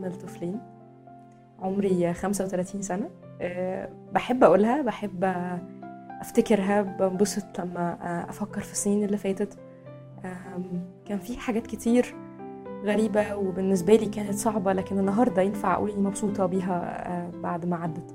لطفلين عمري 35 سنة أه بحب أقولها بحب أفتكرها بنبسط لما أفكر في السنين اللي فاتت كان في حاجات كتير غريبة وبالنسبة لي كانت صعبة لكن النهاردة ينفع أقول إني مبسوطة بيها بعد ما عدت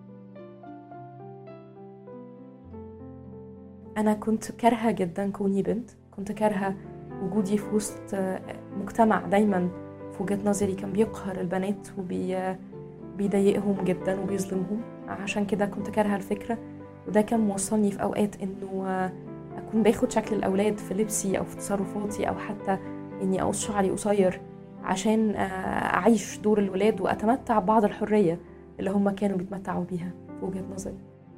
أنا كنت كارهة جدا كوني بنت كنت كارهة وجودي في وسط مجتمع دايما في وجهة نظري كان بيقهر البنات وبيضايقهم جدا وبيظلمهم عشان كده كنت كارهة الفكرة وده كان موصلني في أوقات إنه أكون باخد شكل الأولاد في لبسي أو في تصرفاتي أو حتى إني أقص شعري قصير عشان أعيش دور الولاد وأتمتع ببعض الحرية اللي هم كانوا بيتمتعوا بيها في وجهة نظري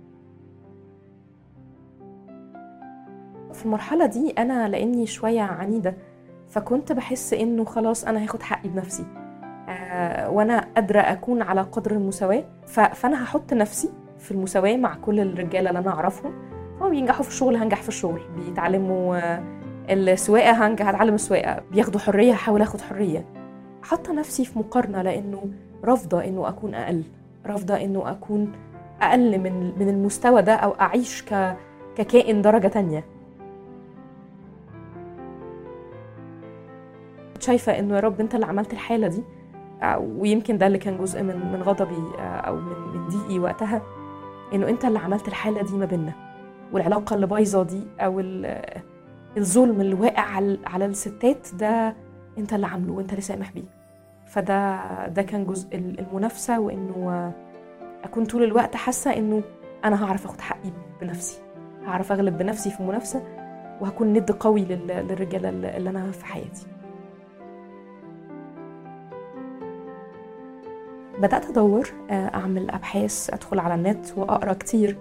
في المرحلة دي أنا لأني شوية عنيدة فكنت بحس إنه خلاص أنا هاخد حقي بنفسي آه وأنا قادرة أكون على قدر المساواة فأنا هحط نفسي في المساواة مع كل الرجالة اللي أنا أعرفهم هم بينجحوا في الشغل هنجح في الشغل بيتعلموا آه السواقة هنجح هتعلم السواقة بياخدوا حرية هحاول أخد حرية حاطة نفسي في مقارنة لأنه رافضة إنه أكون أقل رافضة إنه أكون أقل من من المستوى ده أو أعيش ك ككائن درجة تانية شايفة إنه يا رب أنت اللي عملت الحالة دي ويمكن ده اللي كان جزء من من غضبي أو من من ضيقي وقتها إنه أنت اللي عملت الحالة دي ما بينا والعلاقة اللي بايظة دي أو الظلم اللي واقع على على الستات ده أنت اللي عامله وأنت اللي سامح بيه فده ده كان جزء المنافسة وإنه أكون طول الوقت حاسة إنه أنا هعرف أخد حقي بنفسي هعرف أغلب بنفسي في المنافسة وهكون ند قوي للرجالة اللي أنا في حياتي بدأت أدور أعمل أبحاث أدخل على النت وأقرأ كتير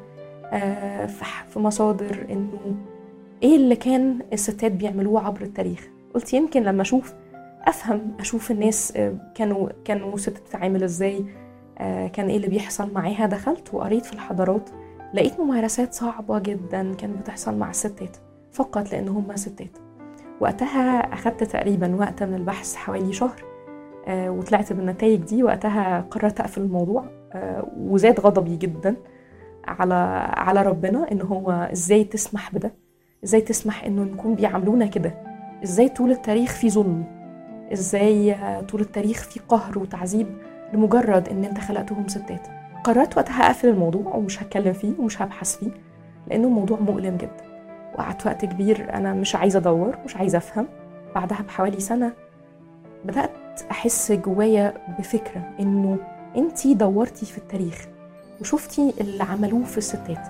في مصادر إنه إيه اللي كان الستات بيعملوه عبر التاريخ قلت يمكن لما أشوف أفهم أشوف الناس كانوا كانوا ست بتتعامل إزاي كان إيه اللي بيحصل معاها دخلت وقريت في الحضارات لقيت ممارسات صعبة جدا كانت بتحصل مع الستات فقط لأن هم ستات وقتها أخدت تقريبا وقت من البحث حوالي شهر آه وطلعت بالنتائج دي وقتها قررت اقفل الموضوع آه وزاد غضبي جدا على على ربنا ان هو ازاي تسمح بده ازاي تسمح انه نكون بيعاملونا كده ازاي طول التاريخ في ظلم ازاي طول التاريخ في قهر وتعذيب لمجرد ان انت خلقتهم ستات قررت وقتها اقفل الموضوع ومش هتكلم فيه ومش هبحث فيه لانه موضوع مؤلم جدا وقعدت وقت كبير انا مش عايزه ادور مش عايزه افهم بعدها بحوالي سنه بدات احس جوايا بفكره انه انتي دورتي في التاريخ وشفتي اللي عملوه في الستات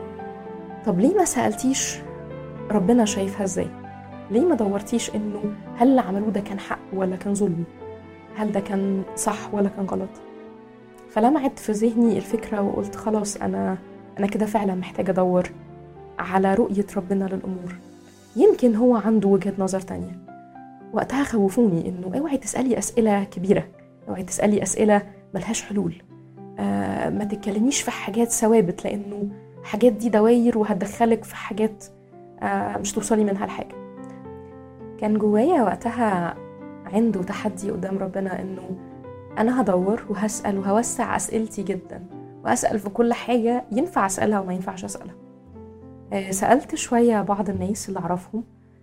طب ليه ما سالتيش ربنا شايفها ازاي ليه ما دورتيش انه هل اللي عملوه ده كان حق ولا كان ظلم هل ده كان صح ولا كان غلط فلمعت في ذهني الفكره وقلت خلاص انا انا كده فعلا محتاجه ادور على رؤيه ربنا للامور يمكن هو عنده وجهه نظر تانيه وقتها خوفوني انه اوعي تسالي اسئله كبيره اوعي تسالي اسئله ملهاش حلول آه ما تتكلميش في حاجات ثوابت لانه حاجات دي دواير وهتدخلك في حاجات آه مش توصلي منها لحاجه كان جوايا وقتها عنده تحدي قدام ربنا انه انا هدور وهسال وهوسع اسئلتي جدا واسال في كل حاجه ينفع اسالها وما ينفعش اسالها آه سالت شويه بعض الناس اللي اعرفهم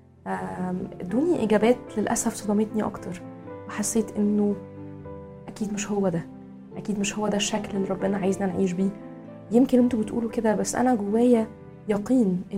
ادوني اجابات للاسف صدمتني اكتر وحسيت انه اكيد مش هو ده اكيد مش هو ده الشكل اللي ربنا عايزنا نعيش بيه يمكن انتوا بتقولوا كده بس انا جوايا يقين